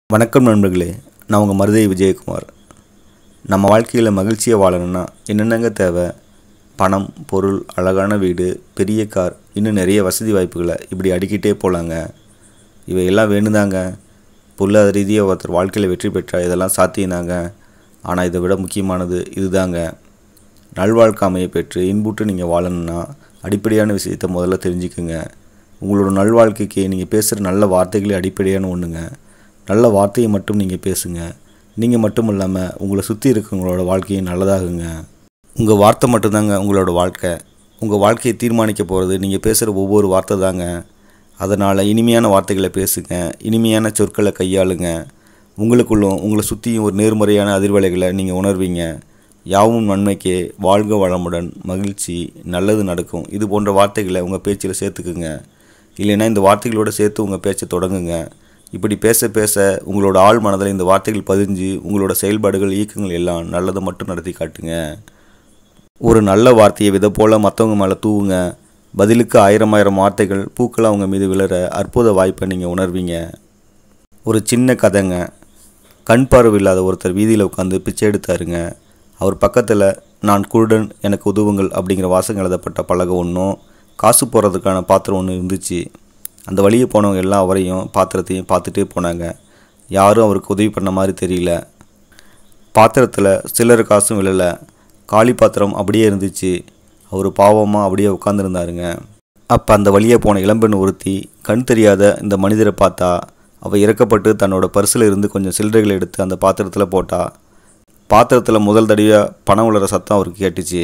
வணக்கம் நண்பர்களே நான் உங்கள் மருதை விஜயகுமார் நம்ம வாழ்க்கையில் மகிழ்ச்சியாக வாழணும்னா என்னென்னங்க தேவை பணம் பொருள் அழகான வீடு பெரிய கார் இன்னும் நிறைய வசதி வாய்ப்புகளை இப்படி அடிக்கிட்டே போகலாங்க இவையெல்லாம் வேணுதாங்க பொருளாதார ரீதியாக ஒருத்தர் வாழ்க்கையில் வெற்றி பெற்றால் இதெல்லாம் சாத்தியம்தாங்க ஆனால் இதை விட முக்கியமானது இதுதாங்க நல்வாழ்க்கை அமைய பெற்று இன்புற்று நீங்கள் வாழணும்னா அடிப்படையான விஷயத்தை முதல்ல தெரிஞ்சுக்குங்க உங்களோட நல்வாழ்க்கைக்கு நீங்கள் பேசுகிற நல்ல வார்த்தைகளே அடிப்படையான ஒன்றுங்க நல்ல வார்த்தையை மட்டும் நீங்கள் பேசுங்க நீங்கள் மட்டும் இல்லாமல் உங்களை சுற்றி இருக்கவங்களோட வாழ்க்கையும் நல்லதாகுங்க உங்கள் வார்த்தை மட்டும்தாங்க உங்களோட வாழ்க்கை உங்கள் வாழ்க்கையை தீர்மானிக்க போகிறது நீங்கள் பேசுகிற ஒவ்வொரு வார்த்தை தாங்க அதனால் இனிமையான வார்த்தைகளை பேசுங்க இனிமையான சொற்களை கையாளுங்க உங்களுக்குள்ளும் உங்களை சுற்றியும் ஒரு நேர்மறையான அதிர்வலைகளை நீங்கள் உணர்வீங்க யாவும் நன்மைக்கே வாழ்க வளமுடன் மகிழ்ச்சி நல்லது நடக்கும் இது போன்ற வார்த்தைகளை உங்கள் பேச்சில் சேர்த்துக்குங்க இல்லைன்னா இந்த வார்த்தைகளோடு சேர்த்து உங்கள் பேச்சை தொடங்குங்க இப்படி பேச பேச உங்களோட ஆள் மனதில் இந்த வார்த்தைகள் பதிஞ்சு உங்களோட செயல்பாடுகள் இயக்கங்கள் எல்லாம் நல்லதை மட்டும் நடத்தி காட்டுங்க ஒரு நல்ல வார்த்தையை விதை போல் மற்றவங்க மேலே தூவுங்க பதிலுக்கு ஆயிரம் ஆயிரம் வார்த்தைகள் பூக்கள் அவங்க மீது விழற அற்புத வாய்ப்பை நீங்கள் உணர்வீங்க ஒரு சின்ன கதைங்க கண் பார்வை இல்லாத ஒருத்தர் வீதியில் உட்காந்து பிச்சை எடுத்தாருங்க அவர் பக்கத்தில் நான் குருடன் எனக்கு உதவுங்கள் அப்படிங்கிற வாசகம் எழுதப்பட்ட பலகை ஒன்றும் காசு போடுறதுக்கான பாத்திரம் ஒன்று இருந்துச்சு அந்த வழியே போனவங்க எல்லாம் அவரையும் பாத்திரத்தையும் பார்த்துட்டே போனாங்க யாரும் அவருக்கு உதவி பண்ண மாதிரி தெரியல பாத்திரத்தில் சில்லறை காசும் விழலை காலி பாத்திரம் அப்படியே இருந்துச்சு அவர் பாவமாக அப்படியே உட்காந்துருந்தாருங்க அப்போ அந்த வழியே போன இளம்பெண் ஒருத்தி கண் தெரியாத இந்த மனிதரை பார்த்தா அவள் இறக்கப்பட்டு தன்னோட பர்சில் இருந்து கொஞ்சம் சில்லறைகளை எடுத்து அந்த பாத்திரத்தில் போட்டா பாத்திரத்தில் முதல் தடவையாக பணம் உள்ள சத்தம் அவருக்கு கேட்டுச்சு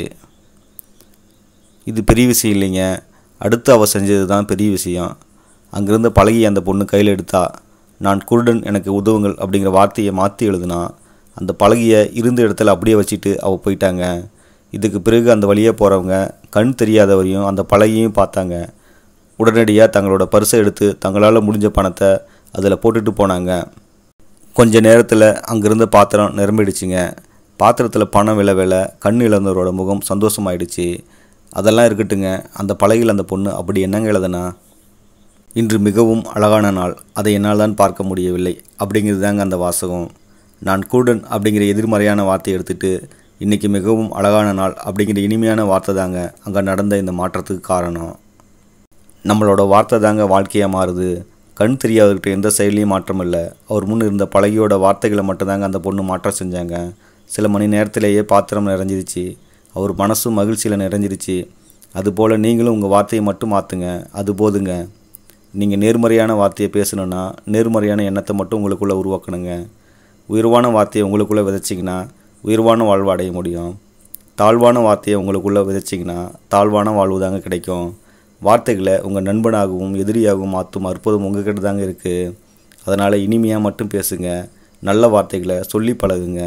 இது பெரிய விஷயம் இல்லைங்க அடுத்து அவள் செஞ்சது தான் பெரிய விஷயம் அங்கிருந்து பழகி அந்த பொண்ணு கையில் எடுத்தா நான் குருடன் எனக்கு உதவுங்கள் அப்படிங்கிற வார்த்தையை மாற்றி எழுதுனா அந்த பழகிய இருந்த இடத்துல அப்படியே வச்சுட்டு அவள் போயிட்டாங்க இதுக்கு பிறகு அந்த வழியாக போகிறவங்க கண் தெரியாதவரையும் அந்த பழகியும் பார்த்தாங்க உடனடியாக தங்களோட பர்ஸை எடுத்து தங்களால் முடிஞ்ச பணத்தை அதில் போட்டுட்டு போனாங்க கொஞ்ச நேரத்தில் அங்கிருந்த பாத்திரம் நிரம்பிடுச்சுங்க பாத்திரத்தில் பணம் வில வில கண் இழந்தவரோட முகம் சந்தோஷமாயிடுச்சு அதெல்லாம் இருக்கட்டுங்க அந்த பழகில் அந்த பொண்ணு அப்படி என்னங்க எழுதுனா இன்று மிகவும் அழகான நாள் அதை என்னால் தான் பார்க்க முடியவில்லை அப்படிங்கிறது தாங்க அந்த வாசகம் நான் கூடன் அப்படிங்கிற எதிர்மறையான வார்த்தையை எடுத்துட்டு இன்றைக்கி மிகவும் அழகான நாள் அப்படிங்கிற இனிமையான வார்த்தை தாங்க அங்கே நடந்த இந்த மாற்றத்துக்கு காரணம் நம்மளோட வார்த்தை தாங்க வாழ்க்கையாக மாறுது கண் தெரியாதவர்கிட்ட எந்த செயலையும் மாற்றம் இல்லை அவர் முன் இருந்த பழகியோட வார்த்தைகளை மட்டும்தாங்க அந்த பொண்ணு மாற்றம் செஞ்சாங்க சில மணி நேரத்திலேயே பாத்திரம் நிறைஞ்சிருச்சு அவர் மனசும் மகிழ்ச்சியில் நிறைஞ்சிருச்சு அதுபோல் நீங்களும் உங்கள் வார்த்தையை மட்டும் மாற்றுங்க அது போதுங்க நீங்கள் நேர்மறையான வார்த்தையை பேசணுன்னா நேர்மறையான எண்ணத்தை மட்டும் உங்களுக்குள்ளே உருவாக்கணுங்க உயர்வான வார்த்தையை உங்களுக்குள்ளே விதைச்சிங்கன்னா உயர்வான வாழ்வு அடைய முடியும் தாழ்வான வார்த்தையை உங்களுக்குள்ளே விதைச்சிங்கன்னா தாழ்வான வாழ்வு தாங்க கிடைக்கும் வார்த்தைகளை உங்கள் நண்பனாகவும் எதிரியாகவும் மாற்றும் அற்புதம் உங்ககிட்ட தாங்க இருக்குது அதனால் இனிமையாக மட்டும் பேசுங்க நல்ல வார்த்தைகளை சொல்லி பழகுங்க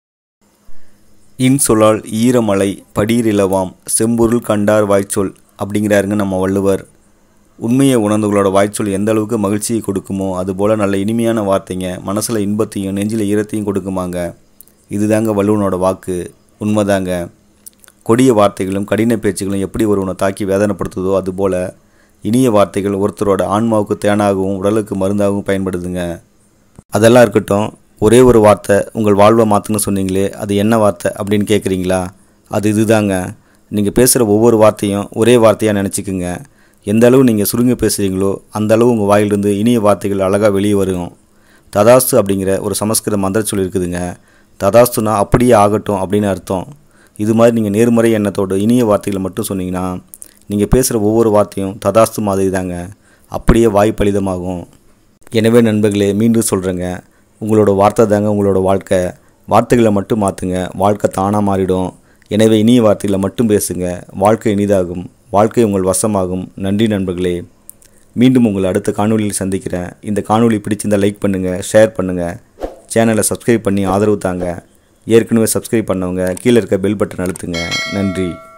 இன்சொலால் ஈரமலை படியிரிலவாம் செம்பொருள் கண்டார் வாய்ச்சொல் அப்படிங்கிறாருங்க நம்ம வள்ளுவர் உண்மையை உணர்ந்தவங்களோட வாய்ச்சொல் எந்த அளவுக்கு மகிழ்ச்சியை கொடுக்குமோ அதுபோல் நல்ல இனிமையான வார்த்தைங்க மனசில் இன்பத்தையும் நெஞ்சில் ஈரத்தையும் கொடுக்குமாங்க இதுதாங்க வள்ளுவனோட வாக்கு உண்மைதாங்க கொடிய வார்த்தைகளும் கடின பேச்சுகளும் எப்படி ஒருவனை தாக்கி வேதனைப்படுத்துதோ அதுபோல் இனிய வார்த்தைகள் ஒருத்தரோட ஆன்மாவுக்கு தேனாகவும் உடலுக்கு மருந்தாகவும் பயன்படுதுங்க அதெல்லாம் இருக்கட்டும் ஒரே ஒரு வார்த்தை உங்கள் வாழ்வை மாற்றுன்னு சொன்னீங்களே அது என்ன வார்த்தை அப்படின்னு கேட்குறீங்களா அது இதுதாங்க நீங்கள் பேசுகிற ஒவ்வொரு வார்த்தையும் ஒரே வார்த்தையாக நினச்சிக்குங்க எந்த அளவு நீங்கள் சுருங்க பேசுகிறீங்களோ அந்த அளவு உங்கள் வாயிலிருந்து இனிய வார்த்தைகள் அழகாக வெளியே வரும் ததாஸ்து அப்படிங்கிற ஒரு சமஸ்கிருத மந்திர சொல் இருக்குதுங்க ததாஸ்துனா அப்படியே ஆகட்டும் அப்படின்னு அர்த்தம் இது மாதிரி நீங்கள் நேர்மறை எண்ணத்தோட இனிய வார்த்தைகளை மட்டும் சொன்னீங்கன்னா நீங்கள் பேசுகிற ஒவ்வொரு வார்த்தையும் ததாஸ்து மாதிரி தாங்க அப்படியே வாய் பலிதமாகும் எனவே நண்பர்களே மீண்டும் சொல்கிறேங்க உங்களோட வார்த்தை தாங்க உங்களோட வாழ்க்கை வார்த்தைகளை மட்டும் மாற்றுங்க வாழ்க்கை தானாக மாறிடும் எனவே இனிய வார்த்தைகளை மட்டும் பேசுங்க வாழ்க்கை இனிதாகும் வாழ்க்கை உங்கள் வசமாகும் நன்றி நண்பர்களே மீண்டும் உங்களை அடுத்த காணொலியில் சந்திக்கிறேன் இந்த காணொலி பிடிச்சிருந்தால் லைக் பண்ணுங்கள் ஷேர் பண்ணுங்கள் சேனலை சப்ஸ்கிரைப் பண்ணி ஆதரவு தாங்க ஏற்கனவே சப்ஸ்கிரைப் பண்ணவங்க கீழே இருக்க பெல் பட்டன் அழுத்துங்க நன்றி